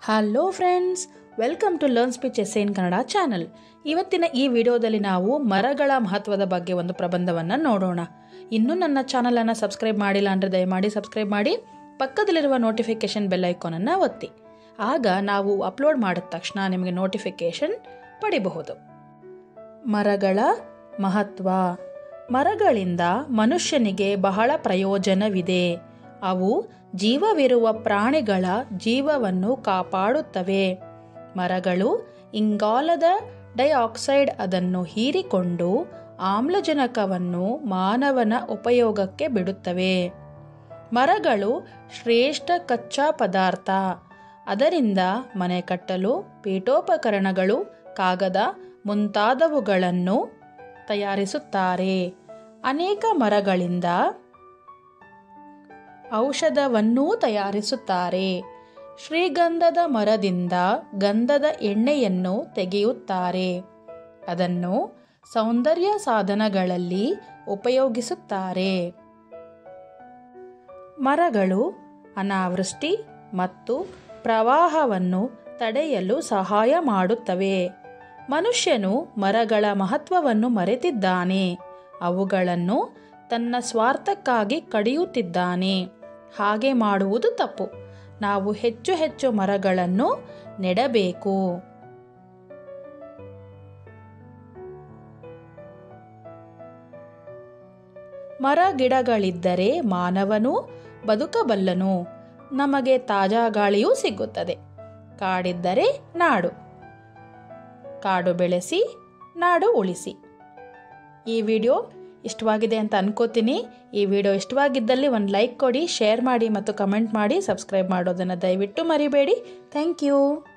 hello friends welcome to learn speeches in Kannada channel ಇವತ್ತಿನ ಈ ವಿಡಿಯೋದಲ್ಲಿ ನಾವು ಮರಗಳ ಮಹತ್ವದ ಬಗ್ಗೆ ಒಂದು ಪ್ರಬಂಧವನ್ನು ನೋಡೋಣ ಇನ್ನೂ ನನ್ನ ಚಾನಲನ್ನು ಸಬ್ಸ್ಕ್ರೈಬ್ ಮಾಡಿಲ್ಲ ಅಂದರೆ ದಯಮಾಡಿ ಸಬ್ಸ್ಕ್ರೈಬ್ ಮಾಡಿ ಪಕ್ಕದಲ್ಲಿರುವ ನೋಟಿಫಿಕೇಷನ್ ಬೆಲ್ ಐಕಾನನ್ನು ಒತ್ತಿ ಆಗ ನಾವು ಅಪ್ಲೋಡ್ ಮಾಡಿದ ತಕ್ಷಣ ನಿಮಗೆ ನೋಟಿಫಿಕೇಷನ್ ಪಡಿಬಹುದು ಮರಗಳ ಮಹತ್ವ ಮರಗಳಿಂದ ಮನುಷ್ಯನಿಗೆ ಬಹಳ ಪ್ರಯೋಜನವಿದೆ ಅವು ಜೀವವಿರುವ ಪ್ರಾಣಿಗಳ ಜೀವವನ್ನು ಕಾಪಾಡುತ್ತವೆ ಮರಗಳು ಇಂಗಾಲದ ಡೈಆಕ್ಸೈಡ್ ಅದನ್ನು ಹೀರಿಕೊಂಡು ಆಮ್ಲಜನಕವನ್ನು ಮಾನವನ ಉಪಯೋಗಕ್ಕೆ ಬಿಡುತ್ತವೆ ಮರಗಳು ಶ್ರೇಷ್ಠ ಕಚ್ಚಾ ಪದಾರ್ಥ ಅದರಿಂದ ಮನೆ ಕಟ್ಟಲು ಪೀಠೋಪಕರಣಗಳು ಕಾಗದ ಮುಂತಾದವುಗಳನ್ನು ತಯಾರಿಸುತ್ತಾರೆ ಅನೇಕ ಮರಗಳಿಂದ ಔಷಧವನ್ನೂ ತಯಾರಿಸುತ್ತಾರೆ ಶ್ರೀಗಂಧದ ಮರದಿಂದ ಗಂಧದ ಎಣ್ಣೆಯನ್ನು ತೆಗೆಯುತ್ತಾರೆ ಅದನ್ನು ಸೌಂದರ್ಯ ಸಾಧನಗಳಲ್ಲಿ ಉಪಯೋಗಿಸುತ್ತಾರೆ ಮರಗಳು ಅನಾವೃಷ್ಟಿ ಮತ್ತು ಪ್ರವಾಹವನ್ನು ತಡೆಯಲು ಸಹಾಯ ಮಾಡುತ್ತವೆ ಮನುಷ್ಯನು ಮರಗಳ ಮಹತ್ವವನ್ನು ಮರೆತಿದ್ದಾನೆ ಅವುಗಳನ್ನು ತನ್ನ ಸ್ವಾರ್ಥಕ್ಕಾಗಿ ಕಡಿಯುತ್ತಿದ್ದಾನೆ ಹಾಗೆ ಮಾಡುವುದು ತಪ್ಪು ನಾವು ಹೆಚ್ಚು ಹೆಚ್ಚು ಮರಗಳನ್ನು ನೆಡಬೇಕು ಮರ ಗಿಡಗಳಿದ್ದರೆ ಮಾನವನು ಬದುಕಬಲ್ಲನು ನಮಗೆ ತಾಜಾ ಗಾಳಿಯೂ ಸಿಗುತ್ತದೆ ಕಾಡಿದ್ದರೆ ನಾಡು ಕಾಡು ಬೆಳೆಸಿ ನಾಡು ಉಳಿಸಿ ಈ ವಿಡಿಯೋ ಇಷ್ಟವಾಗಿದೆ ಅಂತ ಅನ್ಕೋತೀನಿ ಈ ವಿಡಿಯೋ ಇಷ್ಟವಾಗಿದ್ದಲ್ಲಿ ಒಂದು ಲೈಕ್ ಕೊಡಿ ಶೇರ್ ಮಾಡಿ ಮತ್ತು ಕಮೆಂಟ್ ಮಾಡಿ ಸಬ್ಸ್ಕ್ರೈಬ್ ಮಾಡೋದನ್ನು ದಯವಿಟ್ಟು ಮರಿಬೇಡಿ ಥ್ಯಾಂಕ್ ಯು